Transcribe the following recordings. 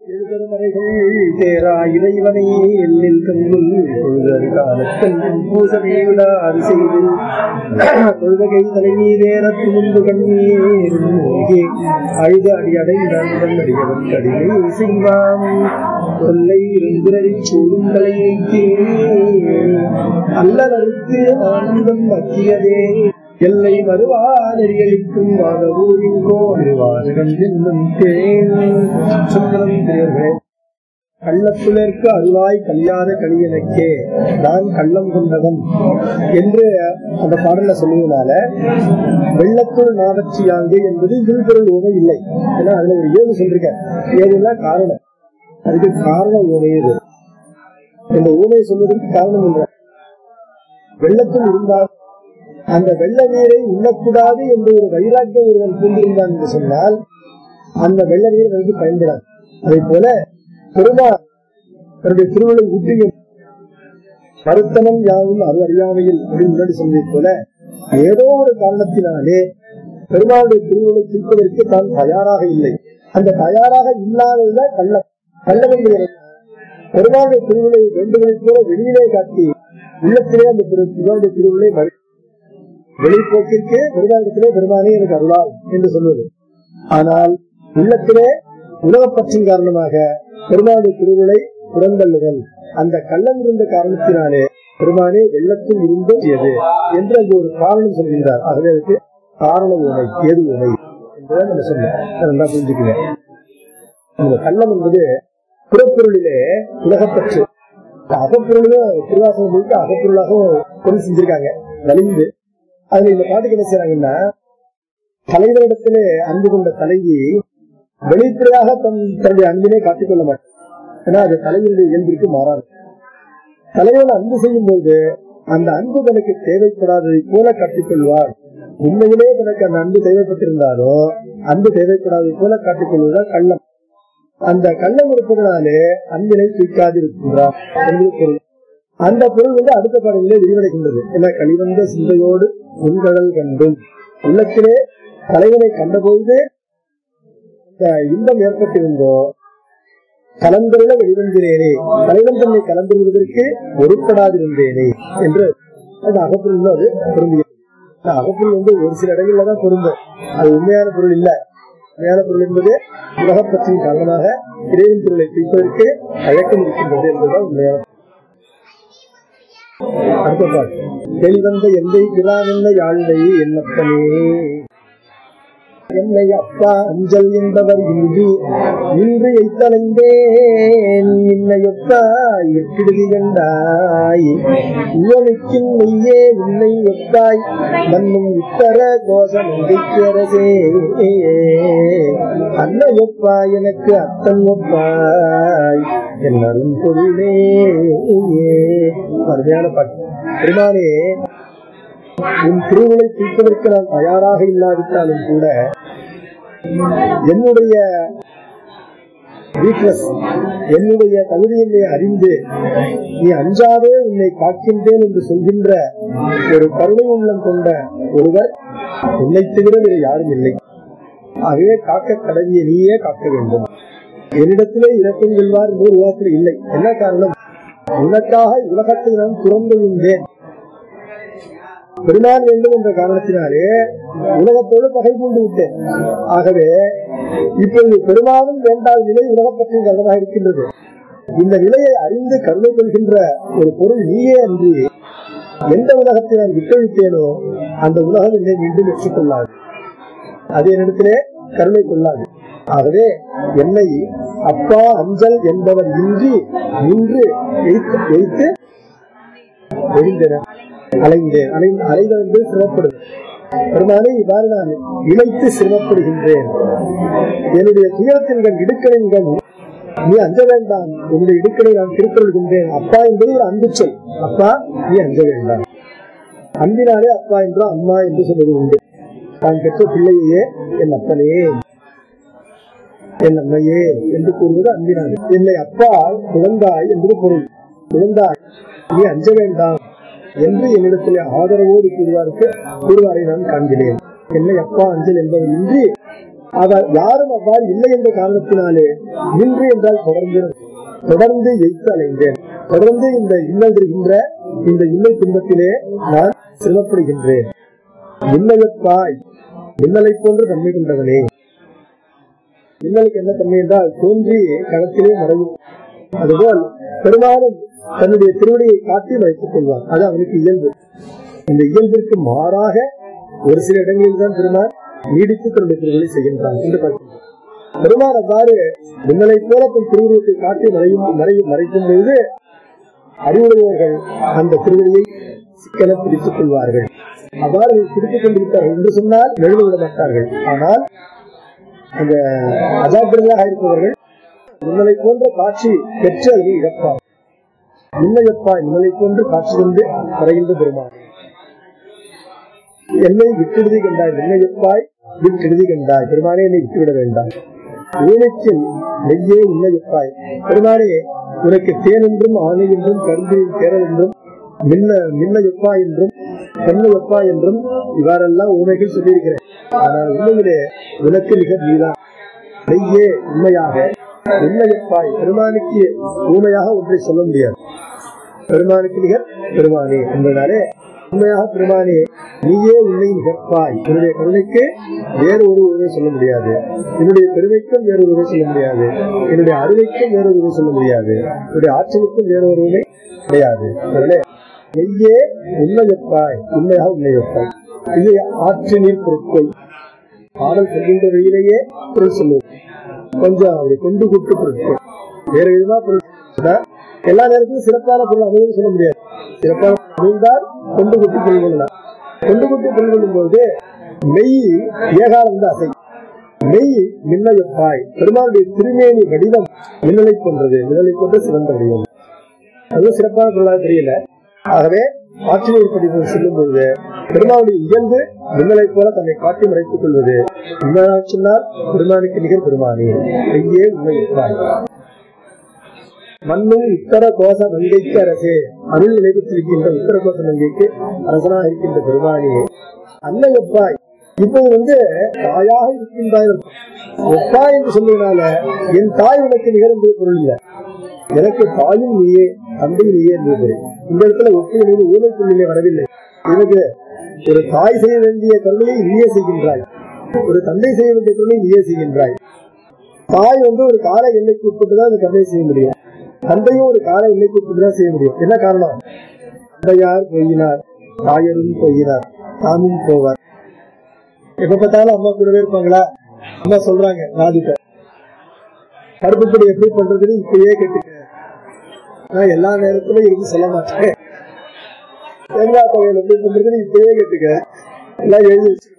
எழுதமறைகள் தேரா இறைவனை எல்லில் கண்ணுள் பொழுதற் காலத்தன் பூசவே விடாது செய்து தொழுகை தலைமீதேற துணிந்து கண்ணீர் மூழ்கி அழுத அடி அடைந்தான் அடியவன் கடினை செய்வான் கொல்லை இருந்திரறி சூடும் தலையை அல்லலறுத்து ஆனந்தம் மக்கியதே எல்லை வருவாரிகளிக்கும் வாதவூரின் கோருவார்கள் என்னும் தேன் சுந்தரம் தேர்வே கள்ளத்துளர்க்கு அருளாய் கல்யாண கலியனுக்கே நான் கள்ளம் கொண்டவன் என்று அந்த பாடல சொல்லுவதனால வெள்ளத்துள் நாவச்சியாங்கு என்பது விழுப்பொருள் உணவு இல்லை ஏன்னா அதுல ஒரு ஏழு சொல்றீங்க ஏழுனா காரணம் அதுக்கு காரணம் உணவு இது இந்த ஊமை சொல்வதற்கு காரணம் இல்லை வெள்ளத்தில் இருந்தால் அந்த வெள்ள நீரை உண்ணக்கூடாது என்று ஒரு வைராக்கியம் ஒருவன் கொண்டிருந்தான் என்று சொன்னால் அந்த வெள்ள நீர் அவருக்கு பயன்படாது அதே போல பெருமாள் தன்னுடைய திருவிழை ஊட்டியும் மறுத்தனம் யாவும் அது அறியாமையில் அப்படின்னு முன்னாடி சொன்னதை போல ஏதோ ஒரு காரணத்தினாலே பெருமாளுடைய திருவிழை தீர்ப்பதற்கு தான் தயாராக இல்லை அந்த தயாராக இல்லாததுதான் கள்ளம் கள்ளம் என்கிறது பெருமாளுடைய திருவிழை வேண்டுவதை போல வெளியிலே காட்டி உள்ளத்திலே அந்த பெருமாளுடைய திருவிழை மறு வெளிப்போக்கிற்கு பெருமாளிடத்திலே பெருமானே எனக்கு அருளால் என்று சொல்வது ஆனால் உள்ளத்திலே உலகப்பற்றின் காரணமாக பெருமாளுடைய திருவிழை புறந்தள்ளுதல் அந்த கள்ளம் இருந்த காரணத்தினாலே பெருமானே வெள்ளத்தில் இருந்தும் எது என்று அங்கு ஒரு காரணம் சொல்கின்றார் ஆகவே அதுக்கு காரண உணை ஏது உணை என்றுதான் நம்ம சொன்னோம் நல்லா புரிஞ்சுக்குவேன் இந்த கள்ளம் என்பது புறப்பொருளிலே உலகப்பற்று அகப்பொருளும் திருவாசகம் முழுக்க அகப்பொருளாகவும் பொருள் செஞ்சிருக்காங்க நலிந்து அதுல இந்த பாட்டுக்கு என்ன செய்யறாங்கன்னா தலைவரிடத்திலே அன்பு கொண்ட தலைவி வெளிப்படையாக தன் தன்னுடைய அன்பினை காட்டிக்கொள்ள மாட்டார் ஏன்னா அது தலைவனுடைய இயல்பிற்கு மாறாது தலைவன் அன்பு செய்யும் போது அந்த அன்பு தனக்கு தேவைப்படாததை போல காட்டிக்கொள்வார் உண்மையிலே தனக்கு அந்த அன்பு தேவைப்பட்டிருந்தாலும் அன்பு தேவைப்படாததை போல காட்டிக்கொள்வதுதான் கள்ளம் அந்த கள்ளம் இருப்பதனாலே அன்பினை தூக்காதிருக்கின்றார் என்பது பொருள் அந்த பொருள் வந்து அடுத்த பாடலிலே விரிவடைகின்றது என்ன கழிவந்த சிந்தையோடு உண்கடல் கண்டும் உள்ளத்திலே தலைவனை கண்டபோது இந்த இன்பம் ஏற்பட்டிருந்தோ கலந்துள்ள வெளிவந்தினேனே தலைவன் தன்னை கலந்துருவதற்கு ஒருப்படாதிருந்தேனே என்று அது அகப்பொருள் அது பொருந்துகிறது அகப்பொருள் வந்து ஒரு சில இடங்கள்ல தான் பொருந்தும் அது உண்மையான பொருள் இல்ல உண்மையான பொருள் என்பது உலகப்பற்றின் காரணமாக இறைவன் பொருளை பிடிப்பதற்கு அழக்கம் இருக்கின்றது என்பதுதான் உண்மையான அடுத்த பாட்டு வெளிவந்த எந்தை பிரானென்ன யாழ்வை என்னப்பனே என்னை அப்பா அஞ்சல் என்பவர் இன்றி இன்று எய்த்தலைந்தேன் இன்னையொப்பா எட்டிடுதி கண்டாய் உவனுக்கின் மெய்யே உன்னை ஒப்பாய் மண்ணும் உத்தர கோஷம் அரசே அன்னையொப்பா எனக்கு அத்தன் ஒப்பாய் என் அருண் பொருளே அருமையான பாட்டு பெருமானே உன் திருவிழை தீர்ப்பதற்கு நான் தயாராக இல்லாவிட்டாலும் கூட என்னுடைய வீக்னஸ் என்னுடைய தகுதியினை அறிந்து நீ அஞ்சாதே உன்னை காக்கின்றேன் என்று சொல்கின்ற ஒரு கருணை உள்ளம் கொண்ட ஒருவர் உன்னை தவிர வேறு யாரும் இல்லை ஆகவே காக்க கடவிய நீயே காக்க வேண்டும் என்னிடத்திலே இறக்கம் கொள்வார் என்று உலகத்தில் இல்லை என்ன காரணம் உனக்காக உலகத்தை நான் துறந்து விழுந்தேன் பெருமான் வேண்டும் என்ற காரணத்தினாலே உலகத்தோடு பகை கொண்டு விட்டேன் ஆகவே இப்பொழுது பெருமானும் வேண்டாத நிலை உலகப்பற்றின் காரணமாக இருக்கின்றது இந்த நிலையை அறிந்து கருணை கொள்கின்ற ஒரு பொருள் நீயே அன்றி எந்த உலகத்தை நான் விட்டழித்தேனோ அந்த உலகம் என்னை மீண்டும் ஏற்றுக்கொள்ளாது அது என்னிடத்திலே கருணை கொள்ளாது ஆகவே என்னை அப்பா அஞ்சல் என்பவர் இன்றி நின்று எய்த்து எழுந்தனர் அலைந்தேன் அலை அலைந்து சிரமப்படுது பெருமானே இவ்வாறு நான் இழைத்து சிரமப்படுகின்றேன் என்னுடைய துயரத்தின் கண் இடுக்கணின் கண் நீ அஞ்ச வேண்டாம் என்னுடைய இடுக்கணை நான் திருக்கொள்கின்றேன் அப்பா என்பது ஒரு அன்பு சொல் அப்பா நீ அஞ்ச வேண்டாம் அன்பினாலே அப்பா என்றோ அம்மா என்று சொல்வது உண்டு தான் பெற்ற பிள்ளையே என் அப்பனே என் அம்மையே என்று கூறுவது அன்பினாலே என்னை அப்பா குழந்தாய் என்பது பொருள் குழந்தாய் நீ அஞ்ச வேண்டாம் என்று என்னிடத்தில் ஆதரவோடு கூறுவாருக்கு கூறுவாரை நான் காண்கிறேன் என்னை அப்பா அஞ்சல் என்பவர் இன்றி அவர் யாரும் அவ்வாறு இல்லை என்ற காரணத்தினாலே நின்று என்றால் தொடர்ந்து தொடர்ந்து எய்த்து அலைந்தேன் தொடர்ந்து இந்த இன்னல் தருகின்ற இந்த இன்னல் துன்பத்திலே நான் சிரமப்படுகின்றேன் இன்னயப்பாய் மின்னலை போன்று தன்மை கொண்டவனே மின்னலுக்கு என்ன தன்மை என்றால் தோன்றி களத்திலே மறையும் அதுபோல் பெரும்பாலும் தன்னுடைய திருவடியை காட்டி மறைத்துக் கொள்வார் அது அவனுக்கு இயல்பு இந்த இயல்பிற்கு மாறாக ஒரு சில இடங்களில் தான் பெருமாள் நீடித்து தன்னுடைய திருவிழை செய்கின்றான் என்று பார்க்கிறோம் பெருமாள் அவ்வாறு மின்னலை போல தன் திருவுருவத்தை காட்டி மறையும் மறையும் மறைக்கும் பொழுது அறிவுடையவர்கள் அந்த திருவடியை சிக்கன பிடித்துக் கொள்வார்கள் அவ்வாறு பிடித்துக் கொண்டிருக்கிறார்கள் என்று சொன்னால் எழுத விட மாட்டார்கள் ஆனால் அந்த அஜாக்கிரதையாக இருப்பவர்கள் மின்னலை போன்ற காட்சி பெற்று அதை இழப்பார் மின்னையப்பா மின்னலை போன்று காட்சி கொண்டு மறைகின்ற பெருமாள் என்னை விட்டெழுதி கண்டாய் மின்னையப்பாய் விட்டெழுதி கண்டாய் பெருமானே என்னை விட்டுவிட வேண்டாம் ஊனச்சில் நெய்யே இன்னையப்பாய் பெருமானே உனக்கு தேன் என்றும் ஆணை என்றும் கரும்பு தேரல் என்றும் மின்ன மின்னையப்பா என்றும் பெண்ணையப்பா என்றும் இவ்வாறெல்லாம் உண்மைகள் சொல்லியிருக்கிறேன் ஆனால் உண்மையிலே உனக்கு மிக நீதான் நெய்யே உண்மையாக உண்மையப்பாய் பெருமானுக்கு ஊமையாக ஒன்றை சொல்ல முடியாது பெருமானுக்கு நிகர் பெருமானே என்பதனாலே உண்மையாக பெருமானே நீயே உன்னை நிகழ்ப்பாய் என்னுடைய கருணைக்கு வேறு ஒரு உறவை சொல்ல முடியாது என்னுடைய பெருமைக்கும் வேறு உறவை சொல்ல முடியாது என்னுடைய அருமைக்கும் வேறு உறவை சொல்ல முடியாது என்னுடைய ஆற்றலுக்கும் வேறு ஒரு உறவை கிடையாது அதனாலே நெய்யே உண்மையப்பாய் உண்மையாக உண்மையப்பாய் இது ஆற்று நீர் பொருட்கள் பாடல் சொல்கின்ற வழியிலேயே பொருள் சொல்லுவது கொஞ்சம் அப்படி கொண்டு கூட்டு பொருட்கள் வேற விதமா பொருள் சொன்னா, எல்லா நேரத்திலும் சிறப்பான பொருள் அமையும் சொல்ல முடியாது சிறப்பான அமைந்தால் கொண்டு கூட்டி பொருள் கொள்ளலாம் கொண்டு கூட்டி பொருள் கொள்ளும் போது மெய் ஏகாலம் வந்து அசை மெய் மின்னயப்பாய் பெருமாளுடைய திருமேனி வடிவம் மின்னலை போன்றது மின்னலை போன்ற சிறந்த வடிவம் அதுவும் சிறப்பான பொருளாக தெரியல ஆகவே ஆற்றல் படிப்பு சொல்லும் பொழுது பெருமாளுடைய இயல்பு மின்னலை போல தன்னை காட்டி மறைத்துக் கொள்வது உண்மையாக சொன்னால் பெருமானுக்கு நிகர் பெருமானே ஐயே உண்மை இருப்பாய் மண்ணும் உத்தர கோச மங்கைக்கு அரசே அருள் நிலைபெற்றிருக்கின்ற உத்தர கோச மங்கைக்கு அரசனாக இருக்கின்ற பெருமானே அன்னையப்பாய் இப்போது வந்து தாயாக இருக்கின்றாய் ஒப்பா என்று சொல்வதனால என் தாய் உனக்கு நிகர் என்பது பொருள் இல்லை எனக்கு தாயும் நீயே தந்தை நீயே என்பது இந்த இடத்துல ஒப்பு என்பது ஊமை புள்ளிலே வரவில்லை எனக்கு ஒரு தாய் செய்ய வேண்டிய கருணையை நீயே செய்கின்றாய் ஒரு தந்தை செய்ய வேண்டிய கருணை நீயே செய்கின்றாய் தாய் வந்து ஒரு கால எல்லைக்கு உட்பட்டுதான் அந்த கருணை செய்ய முடியும் தந்தையும் ஒரு கால எல்லைக்கு உட்பட்டுதான் செய்ய முடியும் என்ன காரணம் தந்தையார் பொய்யினார் தாயரும் பொய்யினார் தாமும் போவார் எப்ப பார்த்தாலும் அம்மா கூடவே இருப்பாங்களா அம்மா சொல்றாங்க நாதிட்ட பருப்புப்படி எப்படி பண்றதுன்னு இப்பயே கேட்டுக்க நான் எல்லா நேரத்திலும் இருந்து சொல்ல மாட்டேன் தேங்காய் தொகையில் எப்படி பண்றதுன்னு இப்பயே கேட்டுக்க எல்லாம் எழுதி வச்சிருக்காங்க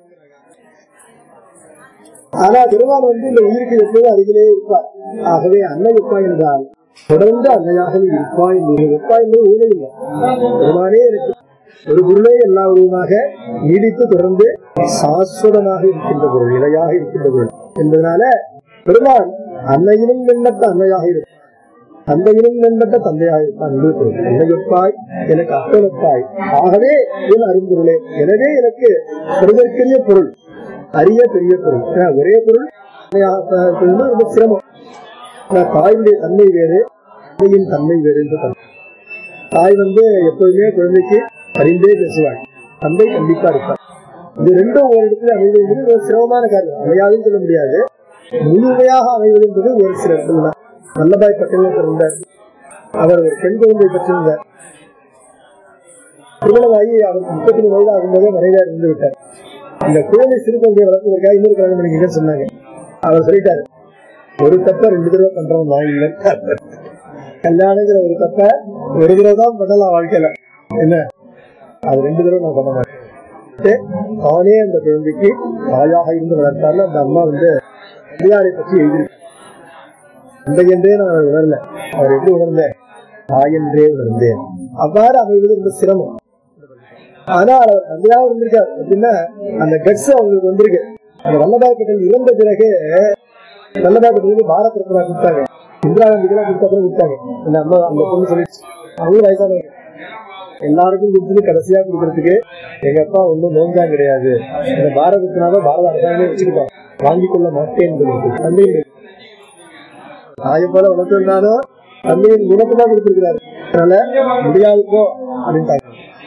ஆனா பெருமாள் வந்து இந்த உயிருக்கு எப்போதும் அருகிலே இருப்பார் ஆகவே அன்னை எப்பா என்றால் தொடர்ந்து அன்னையாகவே இருப்பா என்று எப்பா என்பது ஊழல் இல்லை பெருமானே இருக்கு ஒரு பொருளே எல்லா உருவமாக நீடித்து தொடர்ந்து சாஸ்வதமாக இருக்கின்ற பொருள் நிலையாக இருக்கின்ற பொருள் என்பதனால பெருமான் அன்னையிலும் வெண்ணத்த அன்னையாக இருப்பார் தந்தையிலும் வெண்பட்ட தந்தையாக இருப்பான் என்று பொருள் அன்னையப்பாய் எனக்கு அப்பனப்பாய் ஆகவே என் அரும்பொருளே எனவே எனக்கு பெறுதற்கரிய பொருள் அரிய பெரிய பொருள் ஏன்னா, ஒரே பொருள் அன்னையாக இருப்பது ரொம்ப சிரமம் ஏன்னா, தாயினுடைய தன்மை வேறு தந்தையின் தன்மை வேறு என்று தன்மை தாய் வந்து எப்போதுமே குழந்தைக்கு அறிந்தே பேசுவாள் தந்தை கண்டிப்பா இருப்பார் இது ரெண்டும் ஒரு இடத்துல அமைவது என்பது ஒரு சிரமமான காரியம் அமையாதுன்னு சொல்ல முடியாது முழுமையாக அமைவது என்பது ஒரு சில இடத்துல தான் வல்லபாய் பட்டேல் பிறந்தார் அவர் ஒரு பெண் குழந்தை பெற்றிருந்தார் திருமணமாகி அவர் முப்பத்தி மூணு வயது ஆகும்போதே மறைவார் இருந்து விட்டார் இந்த குழந்தை சிறு குழந்தையை வளர்ப்பதற்காக இன்னொரு கல்யாணம் பண்ணிக்கிட்ட சொன்னாங்க அவர் சொல்லிட்டாரு ஒரு தப்ப ரெண்டு தடவை பண்றோம் நான் இல்லை கல்யாணங்கிற ஒரு தப்ப ஒரு தடவை தான் பண்ணலாம் வாழ்க்கையில என்ன அது ரெண்டு தடவை நான் பண்ண மாட்டேன் தானே அந்த குழந்தைக்கு தாயாக இருந்து வளர்த்தாலும் அந்த அம்மா வந்து பெரியாரை பற்றி எழுதியிருக்கு அந்த என்றே நான் அதை உணரல அவர் எப்படி உணர்ந்தேன் தாய் என்றே உணர்ந்தேன் அவ்வாறு அமைவது ரொம்ப சிரமம் ஆனா அவர் தந்தையாக இருந்திருக்காரு அப்படின்னா அந்த கட்ஸ் அவங்களுக்கு வந்திருக்கு அந்த வல்லபாய் பட்டேல் இறந்த பிறகு வல்லபாய் பட்டேலுக்கு பாரத் ரத்னா கொடுத்தாங்க இந்திரா காந்திக்கு எல்லாம் கொடுத்த அப்புறம் கொடுத்தாங்க அந்த அம்மா அந்த பொண்ணு சொல்லிடுச்சு அவங்களும் வயசானவங்க எல்லாருக்கும் கொடுத்து கடைசியா கொடுக்கறதுக்கு எங்க அப்பா ஒண்ணும் நோஞ்சா கிடையாது இந்த பாரதத்தினால பாரத அரசாங்கமே வச்சுக்கிட்டோம் வாங்கிக் கொள்ள மாட்டேன் தந்தையின் தாயை போல வளர்த்திருந்தாலும் தந்தையின் குணத்தை தான் கொடுத்திருக்கிறாரு அதனால முடியாது போ அப்படின்ட்டாங்க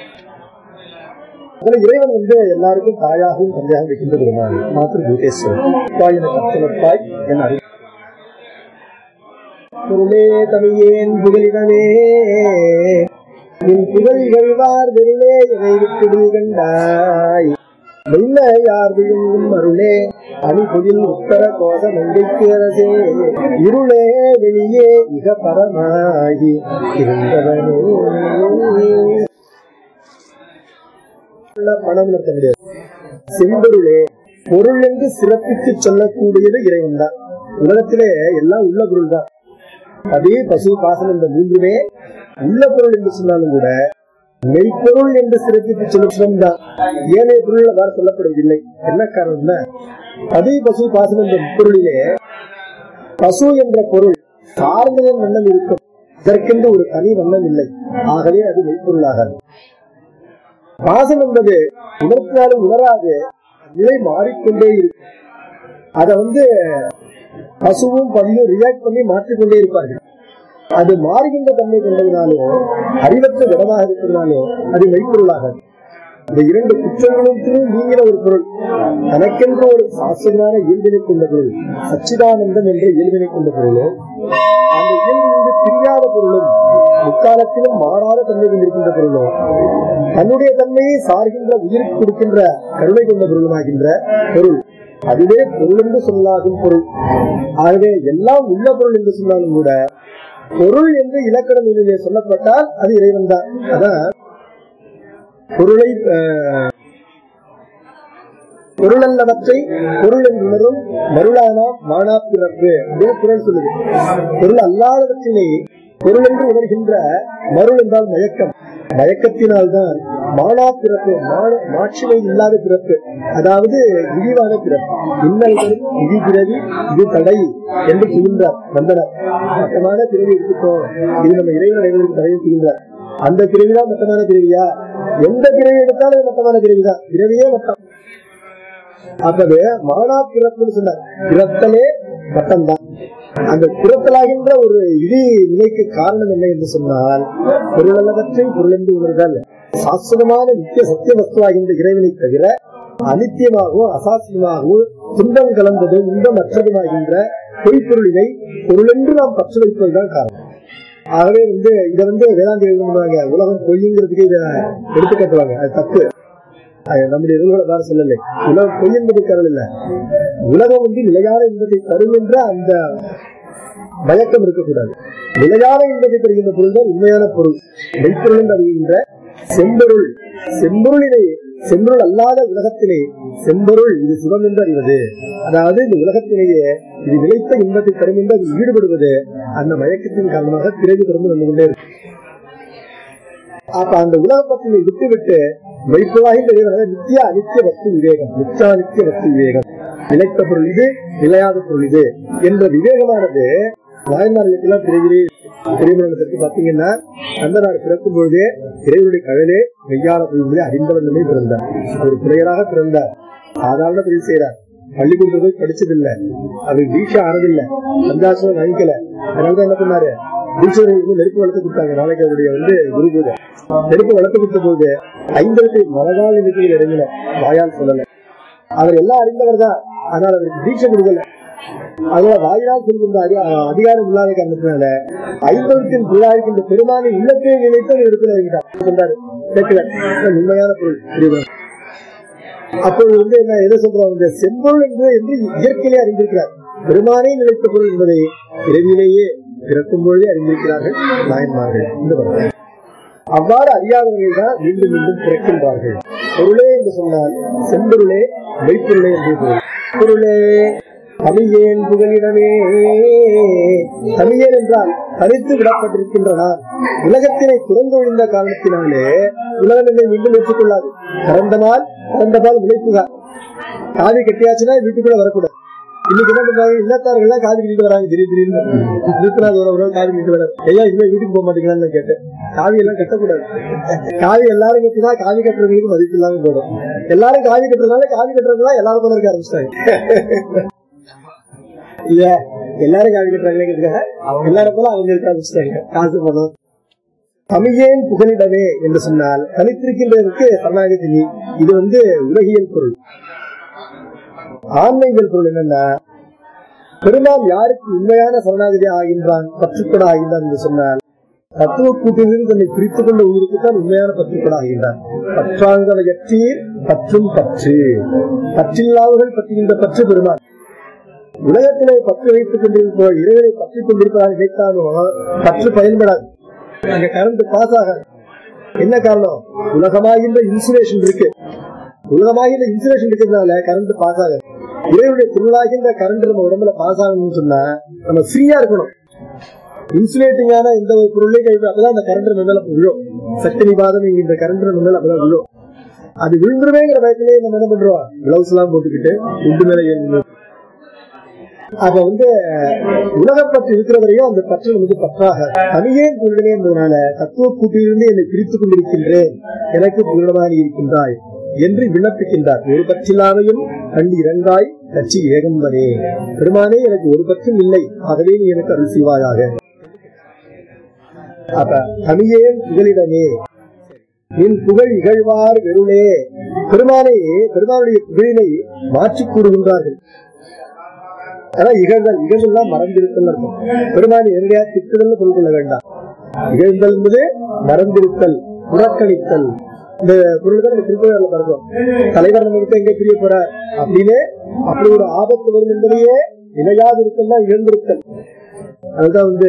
அதுல இறைவன் வந்து எல்லாருக்கும் தாயாகவும் தந்தையாகவும் வைக்கின்ற பெருமாள் மாத்திரு பூதேஸ்வரன் தாய் என கத்தனத்தாய் என அறிவு பொருளே தமிழேன் புகழிடமே நின் புகழ்கள் வார் வெருளே எதை விட்டுடு கண்டாய் வெள்ள யார் விழுங்கும் அருளே அணிபுதில் உத்தர கோத மங்கைக்கு அரசே இருளே வெளியே இக பரமாகி இருந்தவனே பணம் நடத்த முடியாது செம்பொருளே பொருள் என்று சிறப்பித்து சொல்லக்கூடியது இறைவன் தான் உலகத்திலே எல்லாம் உள்ள பொருள் தான் அதே பசு பாசனம் இந்த மூன்றுமே உள்ள பொருள் என்று சொன்னாலும் கூட மெய்ப்பொருள் என்று சிறப்பித்து சொல்லும் தான் ஏனைய பொருள் அவ்வாறு சொல்லப்படுவதில்லை என்ன காரணம்னா அதே பசு பாசனம் என்ற பொருளிலே பசு என்ற பொருள் சார்ந்ததன் வண்ணம் இருக்கும் இதற்கென்று ஒரு தனி வண்ணம் இல்லை ஆகவே அது மெய்ப்பொருளாகாது பாசம் என்பது உணர்த்தினாலும் உணராது நிலை மாறிக்கொண்டே இருக்கும் அத வந்து பசுவும் பன்னியும் ரியாக்ட் பண்ணி மாற்றிக்கொண்டே இருப்பார்கள் அது மாறுகின்ற தன்மை கொண்டதுனாலும் அறிவற்ற இடமாக இருக்கிறதுனாலும் அது மெய்ப்பொருளாகாது இந்த இரண்டு குற்றங்களும் நீங்கிற ஒரு பொருள் தனக்கென்று ஒரு சாஸ்திரமான இயல்பினை கொண்ட பொருள் சச்சிதானந்தம் என்ற இயல்பினை கொண்ட பொருளும் அந்த இயல்பிலிருந்து பிரியாத பொருளும் முக்காலத்திலும் மாறாத தன்மை கொண்டிருக்கின்ற பொருளும் தன்னுடைய தன்மையை சார்கின்ற உயிருக்கு கொடுக்கின்ற கருணை கொண்ட பொருளுமாகின்ற பொருள் அதுவே பொருள் என்று சொல்லாகும் பொருள் ஆகவே எல்லாம் உள்ள பொருள் என்று சொன்னாலும் கூட பொருள் என்று இலக்கண நூலிலே சொல்லப்பட்டால் அது இறைவன் தான் அதான் பொருளை அஹ், பொருளல்லவற்றை பொருள் என்றுணரும் மருளானா மானா பிறப்பு அப்படின்னு குரல் சொல்லுது பொருள் அல்லாதவற்றினை பொருள் என்று உணர்கின்ற மருள் என்றால் மயக்கம் மயக்கத்தினால்தான் மானா பிறப்பு மான- மாட்சிமை இல்லாத பிறப்பு அதாவது இழிவான பிறப்பு இன்னல் தரும் இது பிறவி இது தடை என்று புகின்றார் வந்தனர் மட்டமான பிறவி எடுத்துட்டோம் இது நம்ம இறைவன் அடைவதற்கு தடையை புகின்றார் அந்த பிறவிதான் மட்டமான பிறவியா எந்த பிறவி எடுத்தாலும் அது மட்டமான பிறவிதான் பிறவியே மட்டம் ஆகவே மானா பிறப்புன்னு சொன்னார் பிறத்தலே மட்டம்தான் அந்த பிறத்தலாகின்ற ஒரு இடி நிலைக்கு காரணம் என்ன என்று சொன்னால் பொருளல்லவற்றை பொருள் என்று உணர்தல் சாஸ்வதமான நித்திய சத்திய வஸ்துவாகின்ற இறைவனை தவிர அனித்தியமாகவும் அசாசியமாகவும் துன்பம் கலந்ததும் இன்பமற்றதுமாகின்ற பொய்ப்பொருளினை பொருள் என்று நாம் பற்று வைப்பதுதான் காரணம் ஆகவே வந்து இதை வந்து வேதாந்தி எழுதுவாங்க உலகம் பொய்ங்கிறதுக்கு இதை எடுத்து கட்டுவாங்க அது தப்பு அது நம்முடைய நூல்களை வேற சொல்லலை உலகம் பொய் என்பது கரல் இல்ல உலகம் வந்து நிலையான இன்பத்தை தரும் என்ற அந்த மயக்கம் இருக்கக்கூடாது நிலையான இன்பத்தை தருகின்ற பொருள் தான் உண்மையான பொருள் மெய்ப்பொருள் என்று அறிகின்ற செம்பொருள் செம்பொருளினை செம்பொருள் அல்லாத உலகத்திலே செம்பொருள் இது சிவம் என்று அறிவது அதாவது இந்த உலகத்திலேயே இது நிலைத்த இன்பத்தை தரும் என்று அதில் ஈடுபடுவது அந்த மயக்கத்தின் காரணமாக பிறகு தொடர்ந்து வந்து கொண்டே இருக்கு அப்ப அந்த உலக பத்தினை விட்டுவிட்டு வைப்பதாக தெரிவது நித்திய அனித்திய வஸ்து விவேகம் நித்திய நித்திய வஸ்து விவேகம் நிலைத்த பொருள் இது நிலையாத பொருள் இது என்ற விவேகமானது நாயன்மார்களுக்கெல்லாம் பிறகு திரைமணத்தை பாத்தீங்கன்னா கந்தனார் பிறக்கும் பொழுதே இறைவனுடைய கழலே மெய்யாள பொருள்களை அறிந்தவண்ணமே பிறந்தார் அவர் பிள்ளையராக பிறந்தார் சாதாரண தொழில் செய்யறார் பள்ளிக்கூடத்துல போய் படிச்சதில்லை அவர் தீட்சை ஆனதில்லை சந்தாசம் வாங்கிக்கல அதனாலதான் என்ன பண்ணாரு தீட்சையை வந்து நெருப்பு வளர்த்து கொடுத்தாங்க நாளைக்கு அவருடைய வந்து குரு பூஜை நெருப்பு வளர்த்து கொடுத்த போது ஐம்பது மனதால் எண்ணிக்கையில் இறங்கல வாயால் சொல்லல அவர் எல்லாம் அறிந்தவர் தான் ஆனால் அவருக்கு தீட்சை கொடுக்கல அதனால வாயினால் சொல்கின்ற அதி- அதிகாரம் இல்லாத காரணத்தினால ஐம்பதத்தின் புறாயிருக்கின்ற பெருமானை உள்ளத்தை நினைத்து அவர் எடுத்து இறங்கிட்டார் சொன்னாரு கேட்கிறார் இதுதான் உண்மையான பொருள் புரியுதா? அப்பொழுது வந்து என்ன எதை சொல்றோம் இந்த செம்பொருள் என்று என்று இயற்கையிலே அறிந்திருக்கிறார் பெருமானே நிலைத்த பொருள் என்பதை பிறவியிலேயே பிறக்கும் பொழுதே அறிந்திருக்கிறார்கள் நாயன்மார்கள் இந்த வரலாறு. அவ்வாறு அறியாதவர்கள் தான் மீண்டும் மீண்டும் பிறக்கின்றார்கள் பொருளே என்று சொன்னால் செம்பொருளே மெய்ப்பொருளே என்று பொருள் பொருளே தமிழேன் புகலிடமே தமிழேன் என்றால் தனித்து விடப்பட்டிருக்கின்ற நான் உலகத்தினை துறந்து ஒழிந்த காரணத்தினாலே உலகம் என்னை மீண்டும் ஏற்றுக்கொள்ளாது பிறந்த நாள் பிறந்த பால் விளைப்புதான் காவி கட்டியாச்சுன்னா வீட்டுக்குள்ள வரக்கூடாது இன்னைக்கு என்ன பண்றாங்க இல்லத்தார்கள் எல்லாம் காது கிட்டு வராங்க திடீர் திடீர்னு நிறுத்தினாத ஒரு காது கிட்டு வர ஐயா இனிமே வீட்டுக்கு போக மாட்டீங்களான்னு நான் கேட்டேன் காவி எல்லாம் கட்டக்கூடாது காவி எல்லாரும் கட்டினா காவி கட்டுறதுக்கு மதிப்பு இல்லாம போயிடும் எல்லாரும் காவி கட்டுறதுனால காவி கட்டுறதுலாம் எல்லாரும் போல இருக்க ஆரம்பிச்சிட்டாங்க இல்ல எல்லாரும் காவி கட்டுறாங்களேங்கிறதுக்காக எல்லாரும் போல அவங்க இருக்க ஆரம்பிச்சிட்டாங்க காசு பணம் தமிழேன் புகலிடமே என்று சொன்னால் தனித்திருக்கின்றதற்கு சரணாகதி நீ. இது வந்து உலகியல் பொருள் ஆன்மீகல் பொருள் என்னன்னா பெருமான் யாருக்கு உண்மையான சரணாகதி ஆகின்றான் பற்றுக்கொட ஆகின்றான் என்று சொன்னால் தத்துவ கூட்டிலிருந்து தன்னை பிரித்துக் கொண்ட உயிருக்கு தான் உண்மையான பற்றுக்கொட ஆகின்றான் பற்றாங்கவையற்றீர் பற்றும் பற்று பற்றில்லாதவர்கள் பற்றுகின்ற பற்று பெருமான் உலகத்திலே பற்று வைத்துக் கொண்டிருப்ப இறைவனை பற்றிக் கொண்டிருப்பதாக நினைத்தாலும் பற்று பயன்படாது அங்க கரண்ட் பாஸ் ஆகாது என்ன காரணம் உலகமாகின்ற இன்சுலேஷன் இருக்கு உலகமாகின்ற இன்சுலேஷன் இருக்கிறதுனால கரண்ட் பாஸ் ஆகாது இறைவனுடைய திருவிழாகின்ற கரண்ட் நம்ம உடம்புல பாஸ் ஆகணும்னு சொன்னா நம்ம ஃப்ரீயா இருக்கணும் இன்சுலேட்டிங்கான எந்த ஒரு பொருளையும் கைவிட அப்பதான் அந்த கரண்ட் நம்ம மேல விழும் சக்தி நிபாதம் என்கின்ற கரண்ட் நம்ம மேல அப்பதான் விழும் அது விழுந்துருவேங்கிற பயத்திலேயே நம்ம என்ன பண்றோம் கிளவுஸ் எல்லாம் போட்டுக்கிட்டு உண்டு மேல ஏறி அப்ப வந்து உலகப்பற்று இருக்கிற வரையும் அந்த பற்று நமக்கு பற்றாக தனியே பொருளே என்பதனால தத்துவ கூட்டிலிருந்து என்னை பிரித்துக் கொண்டிருக்கின்றேன் எனக்கு பூரணமாக இருக்கின்றாய் என்று விண்ணப்பிக்கின்றார் ஒரு பற்றில்லாமையும் கண்டு இறங்காய் கட்சி ஏகம்பனே பெருமானே எனக்கு ஒரு பற்றும் இல்லை ஆகவே நீ எனக்கு அருள் செய்வாயாக அப்ப தனியேன் புகலிடமே நின் புகழ் இகழ்வார் வெறுளே பெருமானை பெருமானுடைய புகழினை மாற்றிக் கூறுகின்றார்கள் அதான் இகழ்தல் இகழ்தல் மறந்திருத்தல் அர்த்தம் பெருமானி என்னையா திட்டுதல் பொருள் கொள்ள வேண்டாம் இகழ்தல் என்பது மறந்திருத்தல் புறக்கணித்தல் இந்த பொருள் தான் திருப்பதில பறக்கும் தலைவர் நம்ம விட்டு எங்க பிரிய போற அப்படின்னு அப்படி ஒரு ஆபத்து வரும் என்பதையே நிலையாதிருத்தல் தான் இழந்திருத்தல் அதுதான் வந்து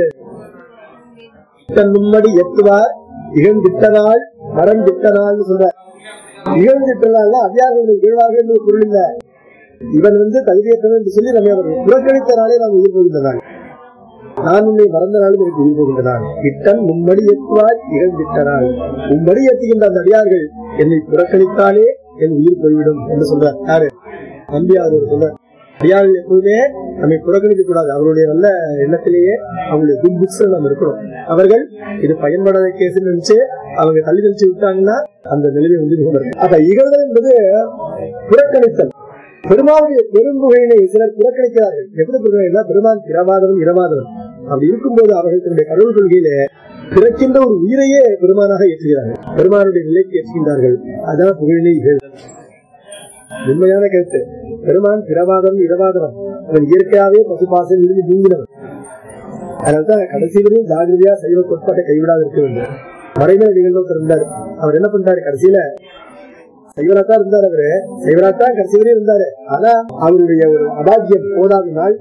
தன் மும்மடி எத்துவார் இகழ்ந்திட்டனால் மறந்திட்டனால் சொல்ற இகழ்ந்திட்டனால் அதிகாரிகள் இகழ்வாக என்று பொருள் இல்லை இவன் வந்து தகுதியற்றவன் என்று சொல்லி நம்ம அவர் புறக்கணித்த நாளே நாம் உயிர் போகின்ற நாள் நான் உன்னை மறந்த நாளும் எனக்கு உயிர் போகின்ற நாள் இட்டன் மும்மடி எத்துவாய் இகழ்ந்திட்ட நாள் உம்மடி எத்துகின்ற அந்த அடியார்கள் என்னை புறக்கணித்தாலே என் உயிர் போய்விடும் என்று சொல்றார் யாரு நம்பியார் சொல்றார் அடியார்கள் எப்போதுமே நம்மை புறக்கணிக்க கூடாது அவருடைய நல்ல எண்ணத்திலேயே அவங்களுடைய குட் புக்ஸ் நம்ம இருக்கணும் அவர்கள் இது பயன்படாத கேஸ் நினைச்சு அவங்க தள்ளி தெளிச்சு விட்டாங்கன்னா அந்த நிலைமை வந்து மிக இருக்கும். அப்ப இகழ்தல் என்பது புறக்கணித்தல் பெருமாளுடைய பெரும்புகையினை சிலர் புறக்கணிக்கிறார்கள் எப்படி புறக்கணிக்கிறா பெருமான் பிறவாதவன் இரவாதவன் அப்படி இருக்கும்போது அவர்கள் தன்னுடைய கடவுள் கொள்கையில பிறக்கின்ற ஒரு உயிரையே பெருமானாக ஏற்றுகிறார்கள் பெருமானுடைய நிலைக்கு ஏற்றுகின்றார்கள் அதான் புகழினை இகழ்தல் உண்மையான கருத்து பெருமான் பிறவாதவன் இரவாதவன் அவன் இயற்கையாவே பசுபாசம் இருந்து நீங்கினவன் அதனால்தான் கடைசி வரையும் ஜாகிரதையா சைவ கோட்பாட்டை கைவிடாது இருக்க வேண்டும் மறைந்த நிகழ்வு இருந்தார் அவர் என்ன பண்றாரு கடைசியில சைவராத்தான் இருந்தார் அவரு சைவராத்தான் கடைசி வரையும் இருந்தாரு ஆனா அவருடைய ஒரு அபாக்கியம் போதாத நாள்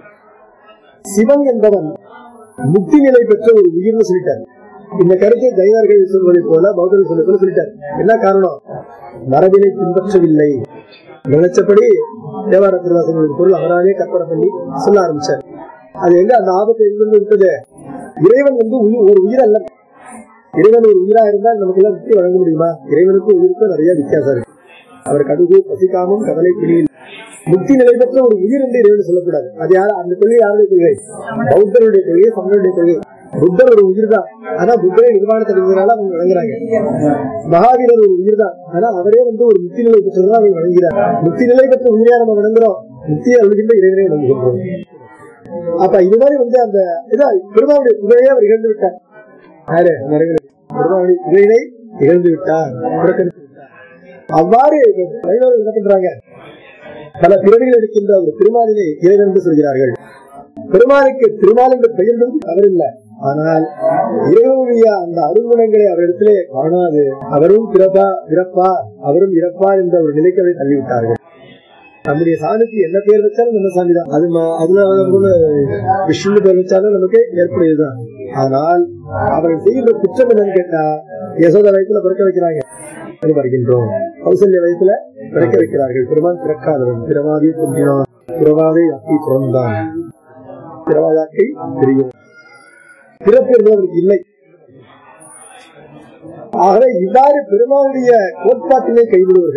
சிவன் என்பவன் முக்தி நிலை பெற்ற ஒரு உயிர்னு சொல்லிட்டார் இந்த கருத்தை ஜைனர்கள் சொல்வதை போல பௌத்தர்கள் சொல்வதை போல சொல்லிட்டார் என்ன காரணம் மரபினை பின்பற்றவில்லை நினைச்சபடி தேவார திருவாசங்களுக்கு பொருள் அவராகவே கற்பனை பண்ணி சொல்ல ஆரம்பிச்சார் அது எங்க அந்த ஆபத்தை எங்கிருந்து விட்டது இறைவன் வந்து உயிர் ஒரு உயிர் அல்ல இறைவன் ஒரு உயிரா இருந்தால் நமக்கு எல்லாம் முக்தி வழங்க முடியுமா இறைவனுக்கும் உயிருக்கும் நிறைய வித்தியாசம் இருக்கு அவர் கடுகு பசிக்காமும் கவலை பிணியில் முக்தி நிலை பெற்ற ஒரு உயிர் என்று இறைவன் சொல்லக்கூடாது அது யார் அந்த கொள்கை யாருடைய கொள்கை பௌத்தருடைய கொள்கை சமணருடைய கொள்கை புத்தர் ஒரு உயிர் தான் ஆனா புத்தரை நிர்வாணத்தை அடைந்ததுனால அவங்க வழங்குறாங்க மகாவீரர் ஒரு உயிர் தான் ஆனா அவரே வந்து ஒரு முக்தி நிலை பெற்றதுனால அவங்க வழங்குகிறார் முக்தி நிலை பெற்ற உயிரையா நம்ம வணங்குறோம் முக்தியை அழுகின்ற இறைவனை வணங்குகின்றோம் அப்ப இது மாதிரி வந்து அந்த இதான் பெருமாவுடைய புகழையே அவர் இழந்து விட்டார் யாரு மறைவர் பெருமாவுடைய புகழினை இழந்து விட்டார் புறக்கணித்து விட்டார் அவ்வாறு வைணவர்கள் என்ன பண்றாங்க பல பிறவிகள் எடுக்கின்ற ஒரு திருமாலினை இறைவன் என்று சொல்கிறார்கள் பெருமானுக்கு திருமால் என்ற பெயர் வந்து தவறில்லை ஆனால் இறைவனுடைய அந்த அருங்குணங்களை அவரிடத்திலே காணாது அவரும் பிறப்பா பிறப்பா அவரும் இறப்பார் என்ற ஒரு நிலைக்கு அவரை தள்ளிவிட்டார்கள் நம்முடைய சாமிக்கு என்ன பேர் வச்சாலும் நம்ம சாமி தான் அது ம- அதுல கூட விஷ்ணு பேர் வச்சாலும் நமக்கு ஏற்புடையதுதான் ஆனால் அவர்கள் செய்கின்ற குற்றம் என்னன்னு கேட்டா யசோத வயசுல பிறக்க வைக்கிறாங்க அது வருகின்றோம் கௌசல்ய வயசுல பிறக்க வைக்கிறார்கள் பெருமான் பிறக்காதவன் பிறவாதி கும்பினான் பிறவாதை அப்பி பிறந்தான் பிறவாதாக்கை தெரியும் பிறப்பு என்பது அவருக்கு இல்லை ஆகவே இவ்வாறு பெருமானுடைய கோட்பாட்டினை கைவிடுவர்கள்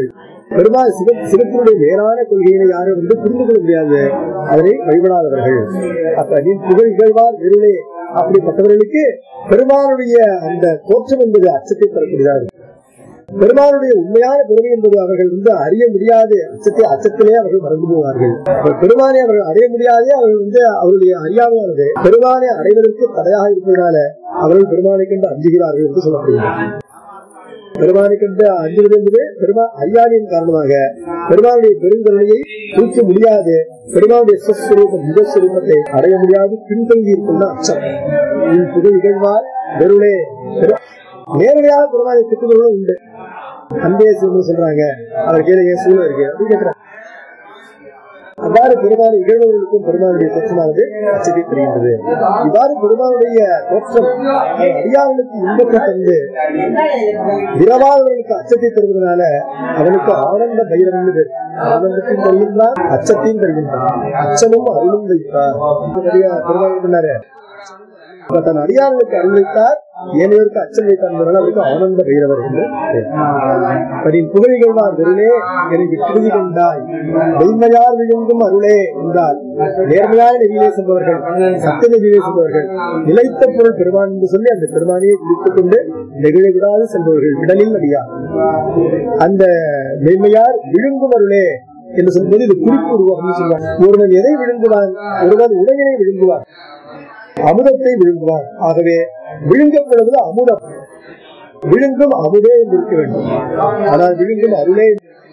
பெருமாள் சிவ சிவத்தினுடைய நேரான கொள்கையினை யாரும் வந்து புரிந்து கொள்ள முடியாது அதனை வழிபடாதவர்கள் அப்ப நீ புகழ் இகழ்வார் வெறுளே அப்படிப்பட்டவர்களுக்கு பெருமானுடைய அந்த தோற்றம் என்பது அச்சத்தை தரக்கூடியதா இருக்கு பெருமானுடைய உண்மையான பெருமை என்பது அவர்கள் வந்து அறிய முடியாது அச்சத்தை அச்சத்திலே அவர்கள் மறந்து போவார்கள் அப்ப பெருமானை அவர்கள் அடைய முடியாதே அவர்கள் வந்து அவருடைய அறியாமையானது பெருமானை அடைவதற்கு தடையாக இருப்பதனால அவர்கள் பெருமானை கண்டு அஞ்சுகிறார்கள் என்று சொல்லப்படுகிறது பெருமானை கண்டு அஞ்சுவது என்பது பெருமா அறியாமையின் காரணமாக பெருமானுடைய பெருங்கருணையை தூக்க முடியாது பெருமானுடைய சுஸ்வரூபம் முகஸ்வரூபத்தை அடைய முடியாது பின்தங்கி இருக்கின்ற அச்சம் உன் புகழ் இகழ்வார் வெறுளே பெரு- நேரடியாக பெருமானை திட்டுகளும் உண்டு அன்பே சிவம்னு சொல்றாங்க அவர் கீழே ஏன் சூழல் இருக்கு அப்படின்னு கேட்கிறாங்க அவ்வாறு பெருமாள் இகழ்வர்களுக்கும் பெருமாளுடைய தோற்றமானது அச்சத்தை தெரிகின்றது இவ்வாறு பெருமாளுடைய தோற்றம் அடியார்களுக்கு இன்பத்தை தந்து விரவாதவர்களுக்கு அச்சத்தை தருவதனால அவனுக்கு ஆனந்த பைரவன் பேர் ஆனந்தத்தையும் தருகின்றான் அச்சத்தையும் தருகின்றான் அச்சமும் அருளும் வைத்தார் பெருமாள் பண்ணாரு அப்ப தன் அடியார்களுக்கு அருள் வைத்தார் ஏனையோருக்கு அச்சம் வைத்தார் என்பதனால அவருக்கு ஆனந்த பைரவர் என்று பெயர். அவரின் புகழிகள்வார் வெறுளே எனக்கு திருதி கொண்டாய் மெய்மையார் விழுங்கும் அருளே என்றால் நேர்மையான நெறியிலே சென்றவர்கள் சத்திய நெறியிலே சென்றவர்கள் நிலைத்த பொருள் பெருமான் என்று சொல்லி அந்த பெருமானையை பிடித்துக் கொண்டு நெகிழ விடாது சென்றவர்கள் விடலில் அடியார் அந்த மெய்மையார் விழுங்கும் அருளே என்று சொல்லும்போது இது குறிப்பு உருவாகும் சொல்வார் ஒருவன் எதை விழுங்குவான் ஒருவன் உடையினை விழுங்குவான் அமுதத்தை விழுங்குவார் ஆகவே விழுங்கப்படுவது அமுதம் விழுங்கும் அமுதே என்று இருக்க வேண்டும் ஆனால் விழுங்கும் அருளே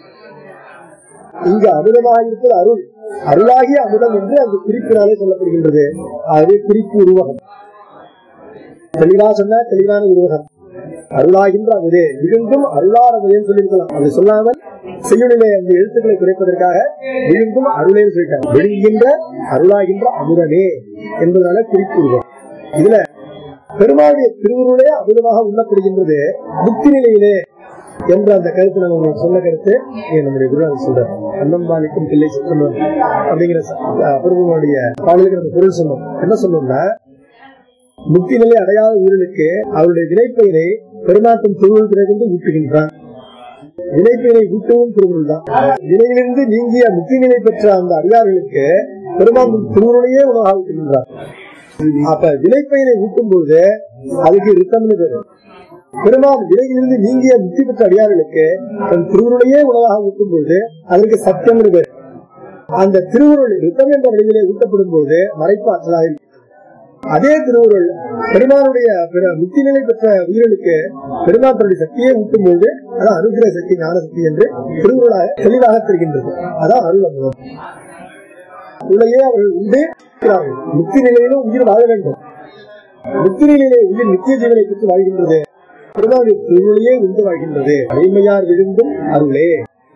இங்கு அமுதமாக இருப்பது அருள் அருளாகிய அமுதம் என்று அந்த குறிப்பினாலே சொல்லப்படுகின்றது ஆகவே குறிப்பு உருவகம் தெளிவா சொன்னா தெளிவான உருவகம் அருளாகின்ற அமுதே விழுங்கும் அருளார் அமுதேன்னு சொல்லியிருக்கலாம் அது சொல்லாமல் செய்யுளிலே அந்த எழுத்துக்களை குறைப்பதற்காக விழுங்கும் அருளேன்னு சொல்லிட்டாங்க விழுங்குகின்ற அருளாகின்ற அமுதமே என்பதனால குறிப்பு உருவம் இதுல பெருமாளுடைய திருவுருளே அமுதமாக உண்ணப்படுகின்றது முக்தி நிலையிலே என்ற அந்த கருத்து நம்ம உங்களுக்கு சொன்ன கருத்து இங்க நம்முடைய குருநாதர் சொல்றார் அன்னம்பாலிக்கும் பிள்ளை சித்தம் அப்படிங்கிற அபூர்வனுடைய பாடலுக்கு நம்ம பொருள் சொன்னோம் என்ன சொன்னோம்னா முக்தி நிலை அடையாத உயிர்களுக்கு அவருடைய வினைப்பயனை பெருமாட்டம் திருவுள் பிறகு ஊட்டுகின்றான் வினைப்பயனை ஊட்டவும் திருவுள் தான் வினையிலிருந்து நீங்கிய முக்தி நிலை பெற்ற அந்த அடியார்களுக்கு பெருமாள் திருவுருளையே உணவாக ஊட்டுகின்றார் அப்ப வினைப்பயனை ஊட்டும் பொழுது அதுக்கு ரித்தம்னு பேரு பெருமாள் விலையிலிருந்து நீங்கிய முக்தி பெற்ற அடியார்களுக்கு தன் திருவுருளையே உணவாக ஊட்டும் பொழுது அதற்கு சத்தியம்னு பேர் அந்த திருவுருள் ரித்தம் என்ற வடிவிலே ஊட்டப்படும் போது மறைப்பு ஆற்றலாக இருக்கு. அதே திருவுருள் பெருமானுடைய பிற முக்தி நிலை பெற்ற உயிர்களுக்கு பெருமாள் தன்னுடைய சக்தியை ஊட்டும் பொழுது அதான் அனுகிரக சக்தி ஞான சக்தி என்று திருவுருளாக தெளிவாக தெரிகின்றது அதான் அருள் அமுதம் உள்ளேயே அவர்கள் உண்டு இருக்கிறார்கள். முக்தி நிலையிலும் உயிர் வாழ வேண்டும் முக்தி நிலையிலே உயிர் நித்திய ஜீவனை பெற்று வாழ்கின்றது பெருமாளுடைய திருவுளையே உண்டு வாழ்கின்றது அடிமையார் விழுந்தும் அருளே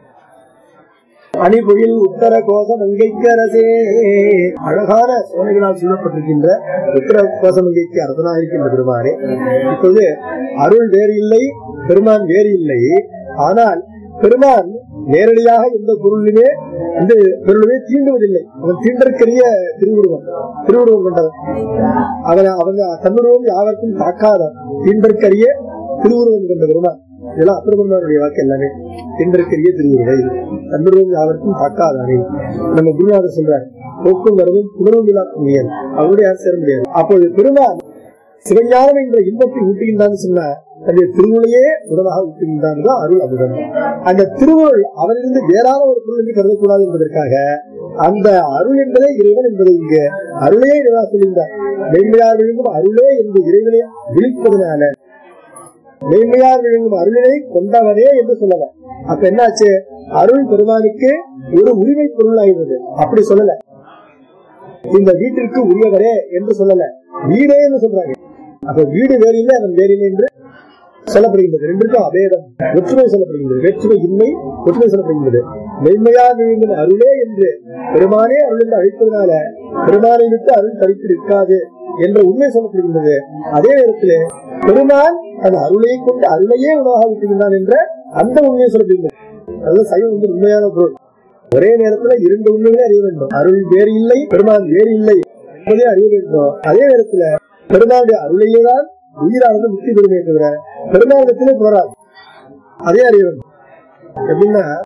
அணிபொழில் உத்தர கோசம் மங்கைக்கு அரசே அழகான சோனைகளால் சூழப்பட்டிருக்கின்ற உத்தர கோசம் மங்கைக்கு அரசனாக இருக்கின்ற பெருமானே இப்போது அருள் வேறு இல்லை பெருமான் வேறு இல்லை ஆனால் பெருமான் நேரடியாக எந்த பொருளிலுமே இந்த பொருளுமே தீண்டுவதில்லை அவன் தீண்டற்கரிய திருவுருவம் திருவுருவம் கொண்டவன் அவன் அவங்க தன்னுருவம் யாவருக்கும் தாக்காதான் தீண்டற்கரிய திருவுருவம் கொண்ட பெருமான் இதெல்லாம் அப்பெருமானுடைய வாக்கு எல்லாமே தீண்டற்கரிய திருவுருவை தன்னுருவம் யாவருக்கும் தாக்காதானே நம்ம குருநாதர் சொல்றார் போக்கும் வரவும் புணர்வும் இல்லா புண்ணியன் அவருடைய யாரும் சேர முடியாது அப்பொழுது பெருமான் சிவஞானம் என்ற இன்பத்தை ஊட்டுகின்றான்னு சொன்னா தன்னுடைய திருவுளையே உணவாக ஊட்டுகின்றான் தான் அருள் அமுதம் அந்த திருவுருள் அவனிருந்து வேறான ஒரு பொருள் என்று கருதக்கூடாது என்பதற்காக அந்த அருள் என்பதே இறைவன் என்பதை இங்கு அருளே இறைவனா சொல்லுகிறார் மெய்மையார் விழுங்கும் அருளே என்று இறைவனை விழிப்பதனால மெய்மையார் விழுங்கும் அருளினை கொண்டவனே என்று சொல்லலாம் அப்ப என்னாச்சு அருள் பெருமானுக்கு ஒரு உரிமை பொருளாகிறது அப்படி சொல்லல இந்த வீட்டிற்கு உரியவரே என்று சொல்லல வீடே என்று சொல்றாங்க அப்ப வீடு வேறு இல்லை அவன் வேறு இல்லை என்று சொல்லப்படுகின்றது ரெண்டுக்கும் அபேதம் ஒற்றுமை சொல்லப்படுகின்றது வேற்றுமை இன்மை ஒற்றுமை சொல்லப்படுகின்றது மென்மையாக விழுங்கும் அருளே என்று பெருமானே அருள் என்று அழைப்பதனால பெருமானை விட்டு அருள் தடுத்து நிற்காது என்ற உண்மை சொல்லப்படுகின்றது அதே நேரத்தில் பெருமான் அந்த அருளை கொண்டு அருளையே உணவாக விட்டுகின்றான் என்ற அந்த உண்மையை சொல்லப்படுகின்றது அதுதான் சைவம் வந்து உண்மையான பொருள் ஒரே நேரத்துல இரண்டு உண்மைகளை அறிய வேண்டும் அருள் வேறு இல்லை பெருமான் வேறு இல்லை என்பதை அறிய வேண்டும் அதே நேரத்துல பெருமாளுடைய அருளையே தான் உயிரானது முக்தி பெருமையை தவிர பெருமாளிடத்திலே புலராது அதே அறிய வேண்டும் எப்படின்னா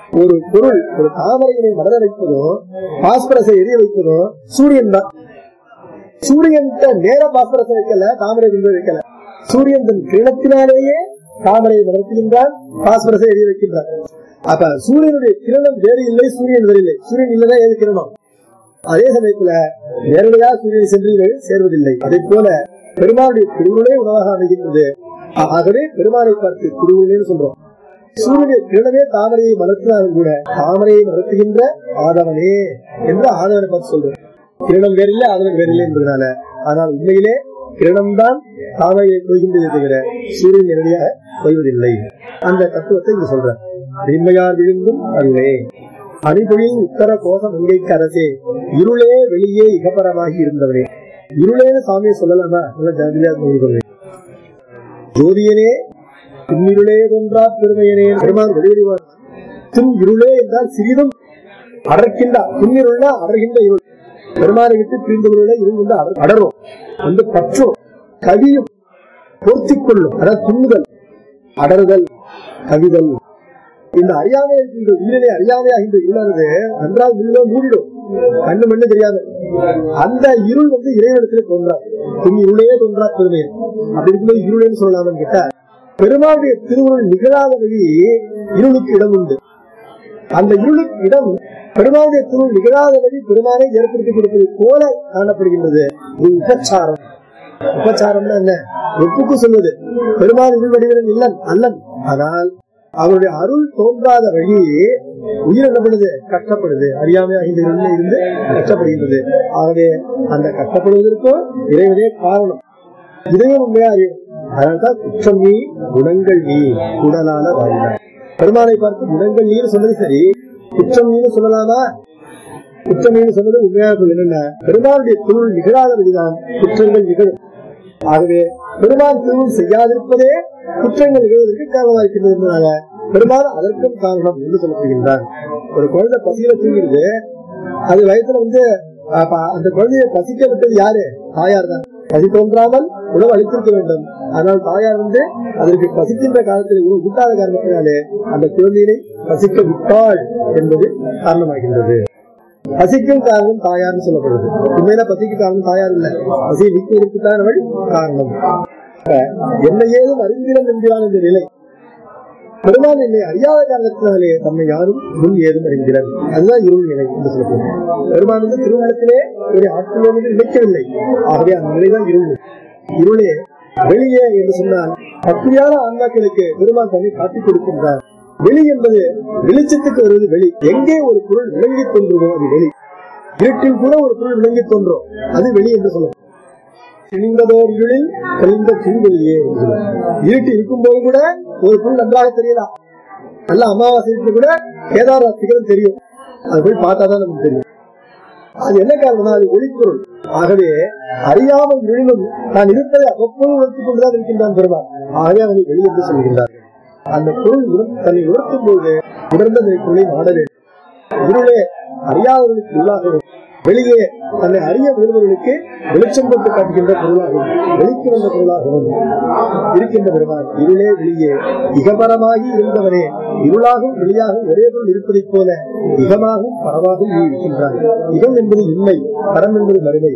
ஒரு பொருள் ஒரு தாமரையினை மலர வைப்பதோ பாஸ்பரஸை எரிய வைப்பதோ சூரியன் தான் சூரியன் நேர பாஸ்பரஸை வைக்கல தாமரை கொண்டு வைக்கல சூரியன் தன் கிரணத்தினாலேயே தாமரை வளர்த்துகின்றான் பாஸ்பரஸை எரிய வைக்கின்றான் அப்ப சூரியனுடைய கிரணம் வேறு இல்லை சூரியன் வேறு இல்லை சூரியன் இல்லதான் ஏது கிரணம் அதே சமயத்துல நேரடியாக சூரியனை சென்று சேர்வதில்லை அதே போல பெருமாளுடைய திருவுளே உணவாக அமைகின்றது ஆகவே பெருமாளை பார்த்து திருவுளேன்னு சொல்றோம் சூரியனுடைய கிரணமே தாமரையை மலர்த்தினாலும் கூட தாமரையை மலர்த்துகின்ற ஆதவனே என்று ஆதவனை பார்த்து சொல்றோம் கிரணம் வேறில்லை ஆதவன் வேறில்லை என்பதனால ஆனால் உண்மையிலே கிரணம் தான் தாமரையை கொய்கின்றதை தவிர சூரியன் நேரடியாக கொய்வதில்லை அந்த தத்துவத்தை இங்க சொல்ற இன்மையார் விழுந்தும் அருளே அணிபொழில் உத்தர கோச மங்கைக்கு அரசே இருளே வெளியே இகபரமாகி இருந்தவனே இருளேன்னு சாமியை சொல்லலாமா நல்ல ஜாதியா சொல்றேன் ஜோதியனே பின்னிருளே ஒன்றா பெருமையனே பெருமான் வெளிவருவார் தின் இருளே என்றால் சிறிதும் அடர்க்கின்ற பின்னிருள்னா அடர்கின்ற இருள் பெருமானை விட்டு பிரிந்தவர்கள இருள் வந்து அடர்- அடரும் வந்து பற்றும் கவியும் பொருத்திக் கொள்ளும் அதாவது துண்ணுதல் அடறுதல் கவிதல் இந்த அறியாமை இருக்கின்ற உயிரிலே அறியாமை ஆகின்ற இருளானது நன்றால் உள்ள மூடிடும் கண்ணு மண்ணு தெரியாது அந்த இருள் வந்து இறைவனத்திலே தோன்றார் துணி இருளே தோன்றா பெருமை அப்படி இருக்கும்போது இருளேன்னு சொல்லலாம்னு கேட்டா பெருமாளுடைய திருவுருள் நிகழாத வழி இருளுக்கு இடம் உண்டு அந்த இருளுக்கு இடம் பெருமாளுடைய திருவுள் நிகழாத வழி பெருமானை ஏற்படுத்தி கொடுப்பது போல காணப்படுகின்றது இது உபச்சாரம் உபச்சாரம்னா என்ன ஒப்புக்கு சொல்வது பெருமாள் இருள் வடிவன் இல்லன் அல்லன் ஆனால் அவருடைய அருள் தோன்றாத வழி உயிர் என்ன பண்ணுது கஷ்டப்படுது அறியாமை ஐந்து இருளில் இருந்து கஷ்டப்படுகின்றது ஆகவே அந்த கஷ்டப்படுவதற்கும் இறைவனே காரணம் இதையும் உண்மையா அறியும் அதனால்தான் குற்றம் நீ குணங்கள் நீ குடலான வாழ்ந்தார் பெருமானை பார்த்து குணங்கள் நீன்னு சொன்னது சரி குற்றம் நீன்னு சொல்லலாமா குற்றம் நீன்னு சொன்னது உண்மையாக சொல்ல என்னன்னா பெருமாளுடைய தொழில் நிகழாத வழிதான் குற்றங்கள் நிகழும் ஆகவே பெருமாள் திருவுள் செய்யாதிருப்பதே குற்றங்கள் நிகழ்வதற்கு காரணமாக இருக்கின்றது என்பதனால பெருமாள் அதற்கும் காரணம் என்று சொல்லப்படுகின்றார் ஒரு குழந்தை பசியில தூங்கிடுது அது வயசுல வந்து அப்ப அந்த குழந்தையை பசிக்க விட்டது யாரு தாயார் தான் பசி தோன்றாமல் உணவு அளித்திருக்க வேண்டும் ஆனால் தாயார் வந்து அதற்கு பசிக்கின்ற காலத்தில் உணவு ஊட்டாத காரணத்தினாலே அந்த குழந்தையை பசிக்க விட்டாள் என்பது காரணமாகின்றது பசிக்கும் காரணம் தாயார்னு சொல்லப்படுது உண்மையில பசிக்கு காரணம் தாயார் இல்ல பசியை நீக்குவதற்கு தான் அவள் காரணம் அப்ப, என்னை ஏதும் அறிந்திரம் என்கிறான் என்ற நிலை பெருமான் என்னை அறியாத காரணத்தினாலே தம்மை யாரும் முன் ஏதும் அறிந்திரன் அதுதான் இருள் நிலை என்று சொல்லப்படுது பெருமான் வந்து திருமணத்திலே இவரை ஆட்களோடு நினைக்கவில்லை ஆகவே அந்த நிலைதான் இருள் இருளே வெளியே என்று சொன்னால் பக்தியான ஆன்மாக்களுக்கு பெருமான் தன்னை காட்டிக் கொடுக்கின்றார் வெளி என்பது வெளிச்சத்துக்கு வருவது வெளி எங்கே ஒரு பொருள் விளங்கி தோன்றுமோ அது வெளி இருட்டில் கூட ஒரு பொருள் விளங்கி தோன்றும் அது வெளி என்று சொல்லும் சிணிந்ததோர் இருளில் தெளிந்த திருவெளியே என்று சொல்லும். இருட்டு இருக்கும்போது கூட ஒரு பொருள் நன்றாக தெரியலாம் நல்ல அமாவாசைக்கு கூட கேதார சிகரம் தெரியும் அது போய் பார்த்தாதான் நமக்கு தெரியும் அது என்ன காரணம்னா அது ஒளிப்பொருள் ஆகவே அறியாமல் இருளும் நான் இருப்பதை அவ்வப்போது உணர்த்திக் கொண்டுதான் இருக்கின்றான் பெருமாள் ஆகவே அவனை வெளியென்று சொல்கின்றார்கள் அந்த பொருள் உணர்- தன்னை உணர்த்தும் போது உணர்ந்த நிலைக்குள்ளே நாட வேண்டும் இருளே அறியாதவர்களுக்கு உள்ளாகவும் வெளியே தன்னை அறிய விரும்புவர்களுக்கு வெளிச்சம் போட்டு காட்டுகின்ற பொருளாகவும் வெளிக்கு வந்த பொருளாகவும் இருக்கின்ற பெருமான் இருளே வெளியே இகபரமாகி இருந்தவனே இருளாகவும் வெளியாகவும் ஒரே பொருள் இருப்பதைப் போல இகமாகவும் பரவாகவும் நீ இருக்கின்றாய் இகம் என்பது உண்மை பரம் என்பது மறுமை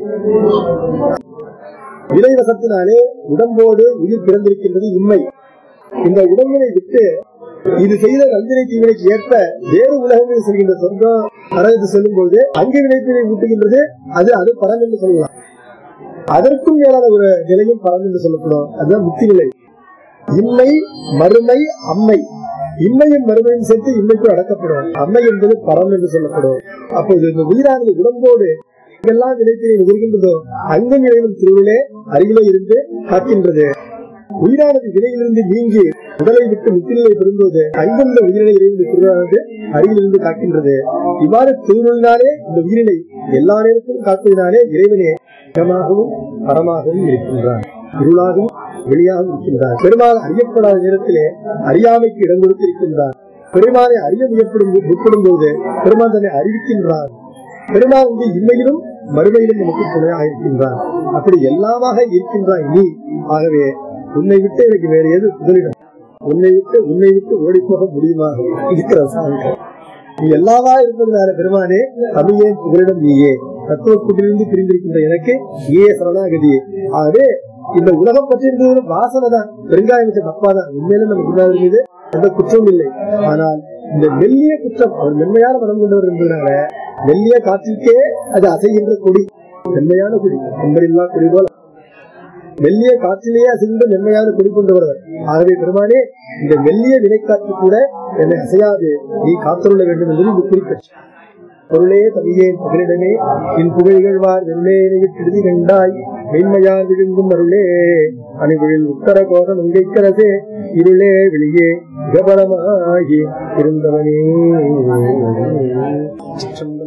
இறைவசத்தினாலே உடம்போடு உயிர் பிறந்திருக்கின்றது உண்மை இந்த உடம்பினை விட்டு இது செய்த நந்தினை தீவினைக்கு ஏற்ப வேறு உலகங்களில் செல்கின்ற சொர்க்கம் நரகத்து செல்லும் பொழுது அங்கு விளைப்பினை ஊட்டுகின்றது அது அது பரம் என்று சொல்லலாம் அதற்கும் மேலான ஒரு நிலையும் பரம் என்று சொல்லப்படும் அதுதான் முக்தி நிலை இம்மை மறுமை அம்மை இம்மையும் மறுமையும் சேர்த்து இம்மைக்கு அடக்கப்படும் அம்மை என்பது பரம் என்று சொல்லப்படும் அப்போது இந்த உயிரானது உடம்போடு எங்கெல்லாம் நிலைப்பினை நுகர்கின்றதோ அங்கும் இறைவன் திருவிழே அருகிலே இருந்து காக்கின்றது உயிரானது வினையிலிருந்து நீங்கி உடலை விட்டு முத்திரை பெறும்போது அங்குள்ள உயிரினை இறைவன் திருவிழானது அருகிலிருந்து காக்கின்றது இவ்வாறு திருவிழினாலே இந்த உயிரினை எல்லா நேரத்திலும் காப்பதினாலே இறைவனே இடமாகவும் பரமாகவும் இருக்கின்றான் இருளாகவும் வெளியாகவும் இருக்கின்றான் பெருமாள் அறியப்படாத நேரத்திலே அறியாமைக்கு இடம் கொடுத்திருக்கின்றான் பெருமானை அறிய முயற்படும் முற்படும் போது பெருமான் தன்னை அறிவிக்கின்றான் பெருமாள் வந்து இன்மையிலும் மறுமையிலும் நமக்கு துணையாக இருக்கின்றான் அப்படி எல்லாமாக இருக்கின்றான் நீ ஆகவே உன்னை விட்டு எனக்கு வேற எது புகலிடம் உன்னை விட்டு உன்னை விட்டு ஓடி போக முடியுமா இருக்கிற சாங்க நீ எல்லாவா இருப்பதனால பெருமானே தமிழே புகலிடம் நீயே தத்துவக்குட்டிலிருந்து பிரிந்திருக்கின்ற எனக்கு நீயே சரணாகதியே ஆகவே இந்த உலகம் பற்றி இருந்தது வாசனை தான் பெருங்காயம் வச்ச தப்பா தான் உண்மையில நம்ம குருநாதர் மீது எந்த குற்றமும் இல்லை ஆனால் இந்த மெல்லிய குற்றம் அவர் மென்மையான மனம் கொண்டவர் என்பதனால மெல்லிய காற்றிற்கே அது அசைகின்ற கொடி மென்மையான கொடி என்பதில்லா கொடி போல மெல்லிய காற்றிலேயே அசைந்த மென்மையான கொடி கொண்டவர் அவர். ஆகவே பெருமானே இந்த மெல்லிய வினைக்காற்று கூட என்னை அசையாது நீ காத்துள்ள வேண்டும் என்பது இந்த குறிப்பிட்ட பொருளே தமிழே புகழிடமே என் புகழ்கழ்வார் வெள்ளே விட்டெழுதி கண்டாய் மென்மையார் விழுங்கும் அருளே அணிகுழில் உத்தர கோஷம் உங்கைக்கரசே இருளே வெளியே விகபரமாகி இருந்தவனே